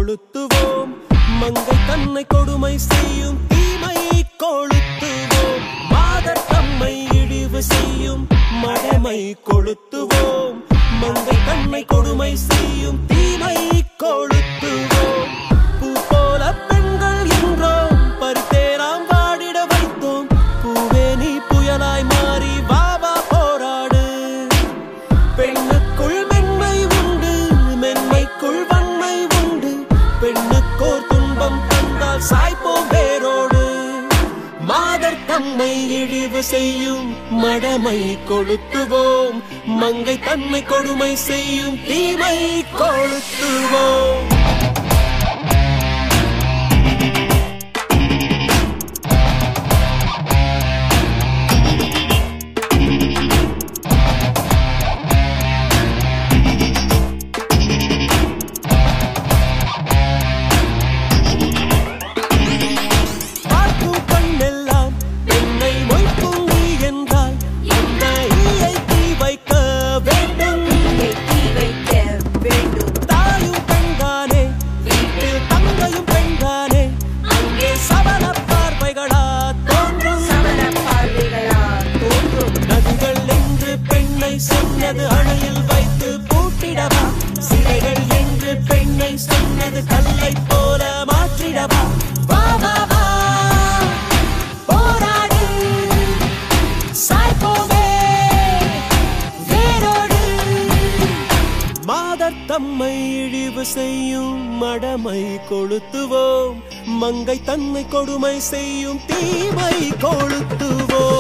கொளுத்துவோம் மங்கை தன்னை கொடுமை செய்யும் தீமை கொளுத்துவோம் மாதர் தம்மை இழிவு செய்யும் மடமை கொளுத்துவோம் மங்கை தன்னை கொடுமை செய்யும் தீமை கொளுத்துவோம் பூ போல பெண்கள் என்றோம் பருத்தேராம் வாடிட வைத்தோம் பூவே நீ புயலாய் மாறி வாவா போராடு பெண்ணுக்குள் மென்மை உண்டு மென்மைக்குள் வன்மை உண்டு பெண்ணுக்கோர் துன்பம் தந்தால் சாய்ப்போம் வேரோடு மாதர் தம்மை இழிவு செய்யும் மடமை கொளுத்துவோம் மங்கை தன்னை கொடுமை செய்யும் தீமை கொளுத்துவோம் பார்க்கும் கண்ணெல்லாம் பெண்ணை மொய்க்கும் நீ என்றால் என்ன ஈயை தீ வைக்க வேண்டும் தீ வைக்க வேண்டும் தாயும் பெண்தானே வீட்டில் தங்கையும் பெண்தானே அங்கே சபல பார்வைகளா தோன்றும் சமண பார்வைகளா தோன்றும் நதிகள் என்று பெண்ணை சொன்னது அணையில் வைத்து பூட்டிடவா சிலைகள் என்று பெண்ணை சொன்னது கல்லை போல மாற்றிடவா வா வா வா போராடு சாய்ப்போவே வேரோடு மாதர் தம்மை இழிவு செய்யும் மடமை கொளுத்துவோம் மங்கை தன்னை கொடுமை செய்யும் தீமை கொளுத்துவோம்